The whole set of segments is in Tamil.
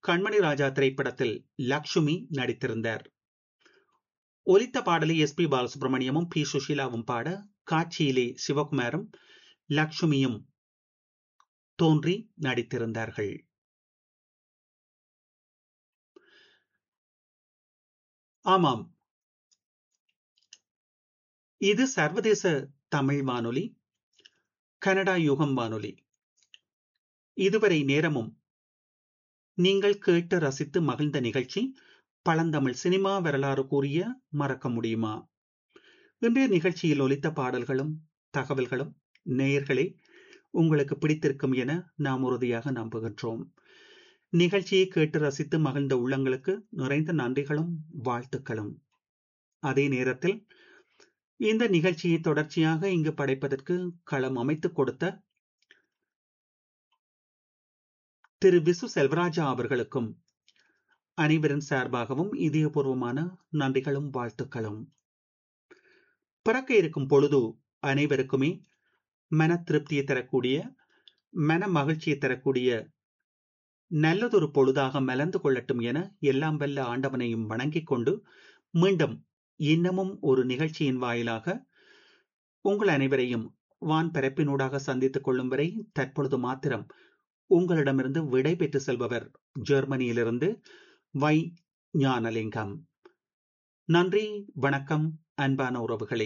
கண்மணி ராஜா திரைப்படத்தில் லக்ஷ்மி நடித்திருந்தார் ஒலித்த பாடலை எஸ் பி பாலசுப்ரமணியமும் பி சுஷீலாவும் பாட காட்சியிலே சிவகுமாரும் லக்ஷ்மியும் தோன்றி நடித்திருந்தார்கள் ஆமாம் இது சர்வதேச தமிழ் வானொலி கனடா யுகம் வானொலி இதுவரை நேரமும் நீங்கள் கேட்டு ரசித்து மகிழ்ந்த நிகழ்ச்சி பழந்தமிழ் சினிமா வரலாறு கூறிய மறக்க முடியுமா இன்றைய நிகழ்ச்சியில் ஒலித்த பாடல்களும் தகவல்களும் நேயர்களே உங்களுக்கு பிடித்திருக்கும் என நாம் உறுதியாக நம்புகின்றோம் நிகழ்ச்சியை கேட்டு ரசித்து மகிழ்ந்த உள்ளங்களுக்கு நிறைந்த நன்றிகளும் வாழ்த்துக்களும் அதே நேரத்தில் இந்த நிகழ்ச்சியை தொடர்ச்சியாக இங்கு படைப்பதற்கு களம் அமைத்துக் கொடுத்த திரு விசு செல்வராஜா அவர்களுக்கும் அனைவரின் சார்பாகவும் இதயபூர்வமான நன்றிகளும் வாழ்த்துக்களும் பிறக்க இருக்கும் பொழுது அனைவருக்குமே மன திருப்தியை தரக்கூடிய மன மகிழ்ச்சியை தரக்கூடிய நல்லதொரு பொழுதாக மலர்ந்து கொள்ளட்டும் என எல்லாம் வல்ல ஆண்டவனையும் வணங்கிக் கொண்டு மீண்டும் இன்னமும் ஒரு நிகழ்ச்சியின் வாயிலாக உங்கள் அனைவரையும் வான் பரப்பினூடாக சந்தித்துக் கொள்ளும் வரை தற்பொழுது மாத்திரம் உங்களிடமிருந்து விடை பெற்று செல்பவர் ஜெர்மனியிலிருந்து வை ஞானலிங்கம் நன்றி வணக்கம் அன்பான உறவுகளே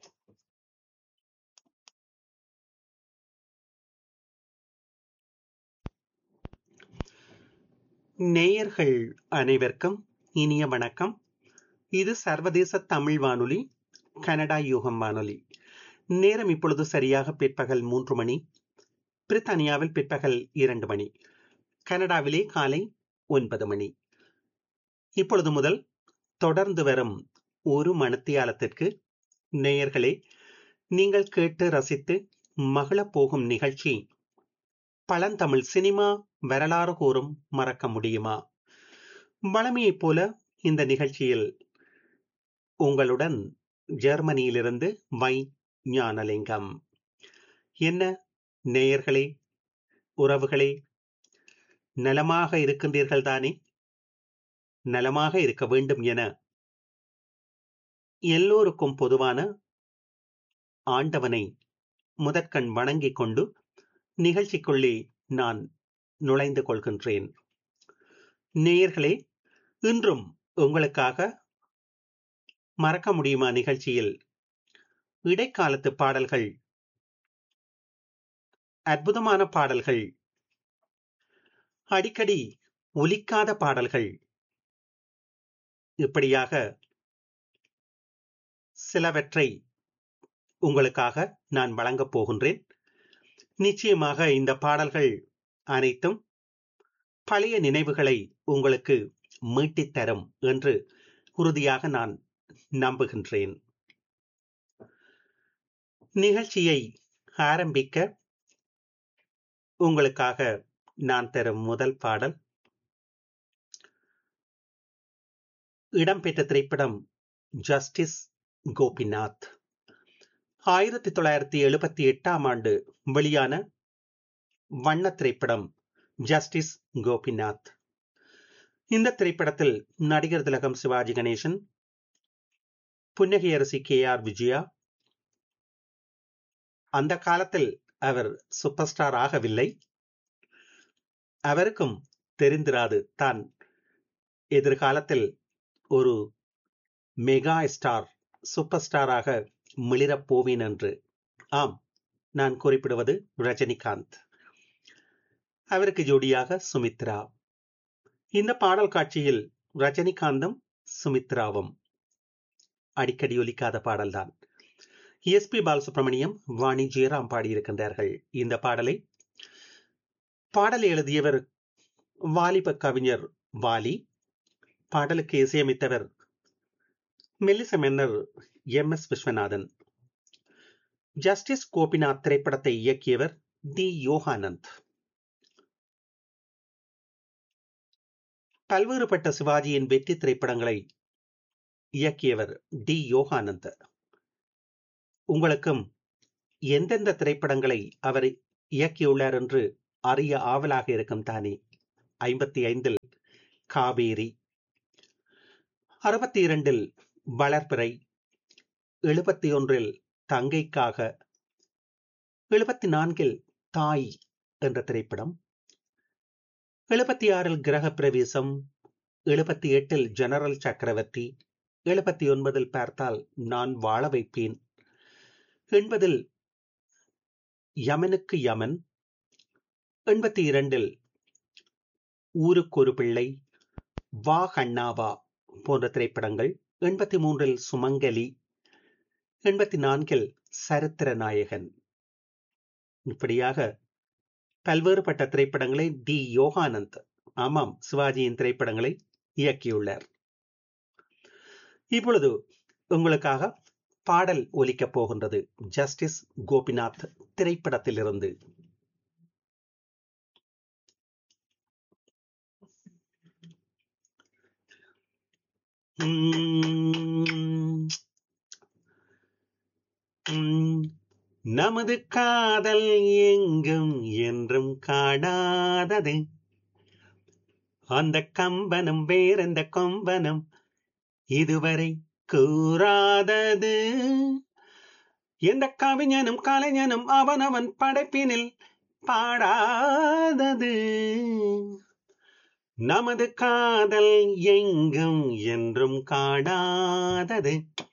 நேயர்கள் அனைவருக்கும் இனிய வணக்கம் இது சர்வதேச தமிழ் வானொலி கனடா யூகம் வானொலி நேரம் இப்பொழுது சரியாக பிற்பகல் மூன்று மணி பிரித்தானியாவில் பிற்பகல் இரண்டு மணி கனடாவிலே காலை ஒன்பது மணி இப்பொழுது முதல் தொடர்ந்து வரும் ஒரு மணித்தியாலத்திற்கு நேயர்களே நீங்கள் கேட்டு ரசித்து மகளப் போகும் நிகழ்ச்சி பழந்தமிழ் சினிமா வரலாறு கூறும் மறக்க முடியுமா வளமையைப் போல இந்த நிகழ்ச்சியில் உங்களுடன் ஜெர்மனியிலிருந்து வை ஞானலிங்கம் என்ன நேயர்களே உறவுகளே நலமாக இருக்கின்றீர்கள் தானே நலமாக இருக்க வேண்டும் என எல்லோருக்கும் பொதுவான ஆண்டவனை முதற்கண் வணங்கிக் கொண்டு நிகழ்ச்சிக்குள்ளே நான் நுழைந்து கொள்கின்றேன் நேயர்களே இன்றும் உங்களுக்காக மறக்க முடியுமா நிகழ்ச்சியில் இடைக்காலத்து பாடல்கள் அற்புதமான பாடல்கள் அடிக்கடி ஒலிக்காத பாடல்கள் இப்படியாக சிலவற்றை உங்களுக்காக நான் வழங்கப் போகின்றேன் நிச்சயமாக இந்த பாடல்கள் அனைத்தும் பழைய நினைவுகளை உங்களுக்கு மீட்டித் தரும் என்று உறுதியாக நான் நம்புகின்றேன் நிகழ்ச்சியை ஆரம்பிக்க உங்களுக்காக நான் தரும் முதல் பாடல் இடம்பெற்ற திரைப்படம் ஜஸ்டிஸ் கோபிநாத் ஆயிரத்தி தொள்ளாயிரத்தி எழுபத்தி எட்டாம் ஆண்டு வெளியான வண்ண திரைப்படம் ஜஸ்டிஸ் கோபிநாத் இந்த திரைப்படத்தில் நடிகர் திலகம் சிவாஜி கணேசன் புன்னகை அரசி கே ஆர் விஜயா அந்த காலத்தில் அவர் சூப்பர் ஸ்டார் ஆகவில்லை அவருக்கும் தெரிந்திராது தான் எதிர்காலத்தில் ஒரு மெகா ஸ்டார் சூப்பர் ஸ்டாராக மிளிரப் போவேன் என்று ஆம் நான் குறிப்பிடுவது ரஜினிகாந்த் அவருக்கு ஜோடியாக சுமித்ரா இந்த பாடல் காட்சியில் ரஜினிகாந்தும் சுமித்ராவும் அடிக்கடி ஒலிக்காத பாடல்தான் எஸ் பி பாலசுப்ரமணியம் வாணி ஜெயராம் பாடியிருக்கின்றார்கள் இந்த பாடலை பாடலை எழுதியவர் வாலிப கவிஞர் வாலி பாடலுக்கு இசையமைத்தவர் மெல்லிச மன்னர் M S Viswanathan Justice Gopinath திரைப்படத்தை இயக்கியவர் தி யோகானந்த் பல்வேறுபட்ட சிவாஜியின் வெற்றி திரைப்படங்களை இயக்கியவர் டி யோகானந்த் உங்களுக்கும் எந்தெந்த திரைப்படங்களை அவர் இயக்கியுள்ளார் என்று அறிய ஆவலாக இருக்கும் தானே ஐம்பத்தி ஐந்தில் காவேரி அறுபத்தி இரண்டில் வளர்பிறை எழுபத்தி ஒன்றில் தங்கைக்காக எழுபத்தி நான்கில் தாய் என்ற திரைப்படம் எழுபத்தி ஆறில் கிரக பிரவேசம் எழுபத்தி எட்டில் ஜெனரல் சக்கரவர்த்தி எழுபத்தி ஒன்பதில் பார்த்தால் நான் வாழ வைப்பேன் எண்பதில் யமனுக்கு யமன் எண்பத்தி இரண்டில் ஊருக்கு ஒரு பிள்ளை வா கண்ணாவா போன்ற திரைப்படங்கள் எண்பத்தி மூன்றில் சுமங்கலி எண்பத்தி நான்கில் சரித்திர நாயகன் இப்படியாக பல்வேறுபட்ட திரைப்படங்களை டி யோகானந்த் ஆமாம் சிவாஜியின் திரைப்படங்களை இயக்கியுள்ளார் இப்பொழுது உங்களுக்காக பாடல் ஒலிக்கப் போகின்றது ஜஸ்டிஸ் கோபிநாத் திரைப்படத்திலிருந்து நமது காதல் எங்கும் என்றும் காணாதது அந்த கம்பனம் வேறெந்த கொம்பனம் இதுவரை கூறாதது எந்த கவிஞனும் கலைஞனும் அவனவன் படைப்பினில் பாடாதது நமது காதல் எங்கும் என்றும் காணாதது